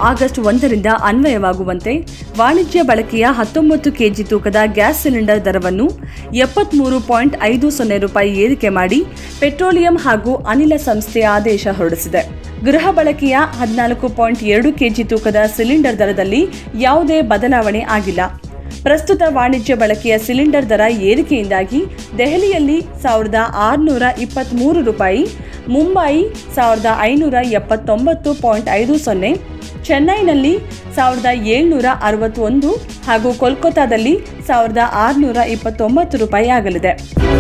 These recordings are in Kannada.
ಆಗಸ್ಟ್ ಒಂದರಿಂದ ಅನ್ವಯವಾಗುವಂತೆ ವಾಣಿಜ್ಯ ಬಳಕೆಯ ಹತ್ತೊಂಬತ್ತು ಕೆಜಿ ತೂಕದ ಗ್ಯಾಸ್ ಸಿಲಿಂಡರ್ ದರವನ್ನು ಎಪ್ಪತ್ಮೂರು ಪಾಯಿಂಟ್ ಐದು ಸೊನ್ನೆ ರೂಪಾಯಿ ಏರಿಕೆ ಮಾಡಿ ಪೆಟ್ರೋಲಿಯಂ ಹಾಗೂ ಅನಿಲ ಸಂಸ್ಥೆ ಆದೇಶ ಹೊರಡಿಸಿದೆ ಗೃಹ ಬಳಕೆಯ ಹದಿನಾಲ್ಕು ಪಾಯಿಂಟ್ ಎರಡು ಕೆಜಿ ತೂಕದ ಸಿಲಿಂಡರ್ ದರದಲ್ಲಿ ಯಾವುದೇ ಬದಲಾವಣೆ ಆಗಿಲ್ಲ ಪ್ರಸ್ತುತ ವಾಣಿಜ್ಯ ಬಳಕೆಯ ಸಿಲಿಂಡರ್ ದರ ಏರಿಕೆಯಿಂದಾಗಿ ದೆಹಲಿಯಲ್ಲಿ ಸಾವಿರದ ಆರುನೂರ ಇಪ್ಪತ್ತ್ಮೂರು ರೂಪಾಯಿ ಮುಂಬಯಿ ಸಾವಿರದ ಐನೂರ ಎಪ್ಪತ್ತೊಂಬತ್ತು ಪಾಯಿಂಟ್ ಐದು ಸೊನ್ನೆ ಚೆನ್ನೈನಲ್ಲಿ ಸಾವಿರದ ಏಳ್ನೂರ ಅರವತ್ತೊಂದು ಹಾಗೂ ಕೋಲ್ಕತ್ತಾದಲ್ಲಿ ಸಾವಿರದ ಆರುನೂರ ಇಪ್ಪತ್ತೊಂಬತ್ತು ರೂಪಾಯಿ ಆಗಲಿದೆ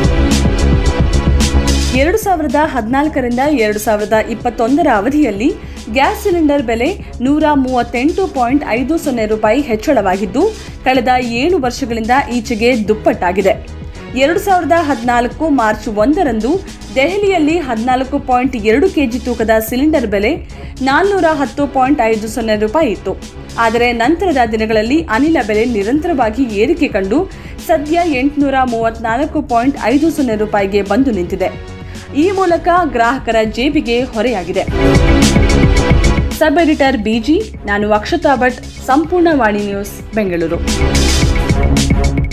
ಎರಡು ಸಾವಿರದ ಹದಿನಾಲ್ಕರಿಂದ ಎರಡು ಸಾವಿರದ ಇಪ್ಪತ್ತೊಂದರ ಅವಧಿಯಲ್ಲಿ ಗ್ಯಾಸ್ ಸಿಲಿಂಡರ್ ಬೆಲೆ ನೂರ ಮೂವತ್ತೆಂಟು ಪಾಯಿಂಟ್ ಐದು ಸೊನ್ನೆ ರೂಪಾಯಿ ಹೆಚ್ಚಳವಾಗಿದ್ದು ಕಳೆದ ಏಳು ವರ್ಷಗಳಿಂದ ಈಚೆಗೆ ದುಪ್ಪಟ್ಟಾಗಿದೆ ಎರಡು ಸಾವಿರದ ಹದಿನಾಲ್ಕು ಮಾರ್ಚ್ ಒಂದರಂದು ದೆಹಲಿಯಲ್ಲಿ ಹದಿನಾಲ್ಕು ಪಾಯಿಂಟ್ ಎರಡು ಕೆಜಿ ತೂಕದ ಸಿಲಿಂಡರ್ ಬೆಲೆ ನಾನ್ನೂರ ಹತ್ತು ಪಾಯಿಂಟ್ ಐದು ಸೊನ್ನೆ ರೂಪಾಯಿ ಇತ್ತು ಆದರೆ ನಂತರದ ದಿನಗಳಲ್ಲಿ ಅನಿಲ ಬೆಲೆ ನಿರಂತರವಾಗಿ ಏರಿಕೆ ಕಂಡು ಸದ್ಯ ಎಂಟುನೂರ ಮೂವತ್ನಾಲ್ಕು ಪಾಯಿಂಟ್ ಐದು ಸೊನ್ನೆ ರೂಪಾಯಿಗೆ ಬಂದು ನಿಂತಿದೆ ಈ ಮೂಲಕ ಗ್ರಾಹಕರ ಜೇಬಿಗೆ ಹೊರೆಯಾಗಿದೆ ಸಬ್ ಎಡಿಟರ್ ಬಿಜಿ ನಾನು ಅಕ್ಷತಾ ಭಟ್ ಸಂಪೂರ್ಣ ವಾಣಿ ನ್ಯೂಸ್ ಬೆಂಗಳೂರು